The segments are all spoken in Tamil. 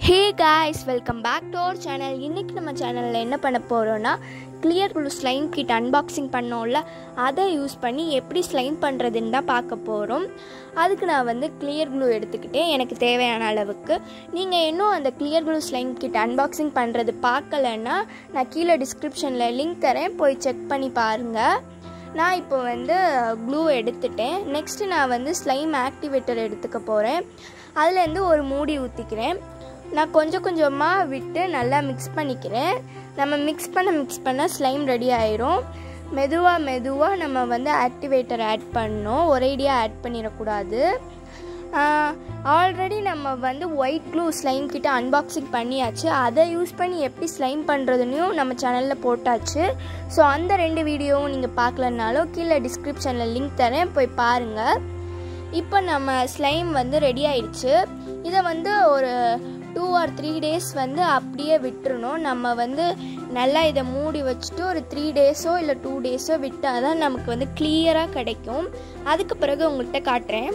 hey guys welcome back to our channel இன்றைக்கி நம்ம சேனலில் என்ன பண்ண போகிறோன்னா clear glue slime kit unboxing பண்ணோம்ல அதை யூஸ் பண்ணி எப்படி ஸ்லைம் பண்ணுறதுன்னு தான் பார்க்க போகிறோம் அதுக்கு நான் வந்து கிளியர் க்ளூ எடுத்துக்கிட்டேன் எனக்கு தேவையான அளவுக்கு நீங்கள் இன்னும் அந்த clear glue slime kit unboxing பண்ணுறது பார்க்கலன்னா நான் கீழே டிஸ்கிரிப்ஷனில் லிங்க் தரேன் போய் செக் பண்ணி பாருங்கள் நான் இப்போ வந்து க்ளூ எடுத்துட்டேன் நெக்ஸ்ட்டு நான் வந்து ஸ்லைம் ஆக்டிவேட்டர் எடுத்துக்க போகிறேன் அதுலேருந்து ஒரு மூடி ஊற்றிக்கிறேன் நான் கொஞ்சம் கொஞ்சமாக விட்டு நல்லா மிக்ஸ் பண்ணிக்கிறேன் நம்ம மிக்ஸ் பண்ண மிக்ஸ் பண்ண ஸ்லைம் ரெடி ஆயிரும் மெதுவாக மெதுவாக நம்ம வந்து ஆக்டிவேட்டர் ஆட் பண்ணோம் ஒரேடியாக ஆட் பண்ணிடக்கூடாது ஆல்ரெடி நம்ம வந்து ஒயிட் க்ளூ ஸ்லைம் கிட்ட அன்பாக்சிங் பண்ணியாச்சு அதை யூஸ் பண்ணி எப்படி ஸ்லைம் பண்ணுறதுனையும் நம்ம சேனலில் போட்டாச்சு ஸோ அந்த ரெண்டு வீடியோவும் நீங்கள் பார்க்கலனாலும் கீழே டிஸ்கிரிப்ஷனில் லிங்க் தரேன் போய் பாருங்கள் இப்போ நம்ம ஸ்லைம் வந்து ரெடி ஆயிடுச்சு இதை வந்து ஒரு டூ ஆர் த்ரீ டேஸ் வந்து அப்படியே விட்டுறணும் நம்ம வந்து நல்லா இதை மூடி வச்சுட்டு ஒரு த்ரீ டேஸோ இல்லை டூ டேஸோ விட்டால் தான் நமக்கு வந்து கிளியராக கிடைக்கும் அதுக்கு பிறகு உங்கள்கிட்ட காட்டுறேன்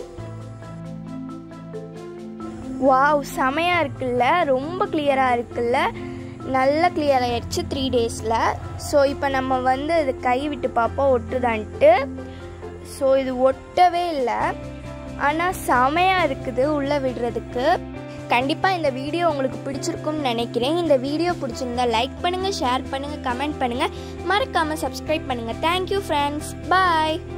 வாவ் செமையாக இருக்குல்ல ரொம்ப கிளியராக இருக்குல்ல நல்லா கிளியர் ஆயிடுச்சு த்ரீ டேஸில் ஸோ இப்போ நம்ம வந்து இது கை விட்டு பார்ப்போம் ஒட்டுதான்ட்டு ஸோ இது ஒட்டவே இல்லை ஆனால் செமையாக இருக்குது உள்ளே விடுறதுக்கு கண்டிப்பாக இந்த வீடியோ உங்களுக்கு பிடிச்சிருக்கும்னு நினைக்கிறேன் இந்த வீடியோ பிடிச்சிருந்தா லைக் பண்ணுங்கள் ஷேர் பண்ணுங்கள் கமெண்ட் பண்ணுங்கள் மறக்காமல் சப்ஸ்கிரைப் பண்ணுங்கள் தேங்க்யூ ஃப்ரெண்ட்ஸ் பாய்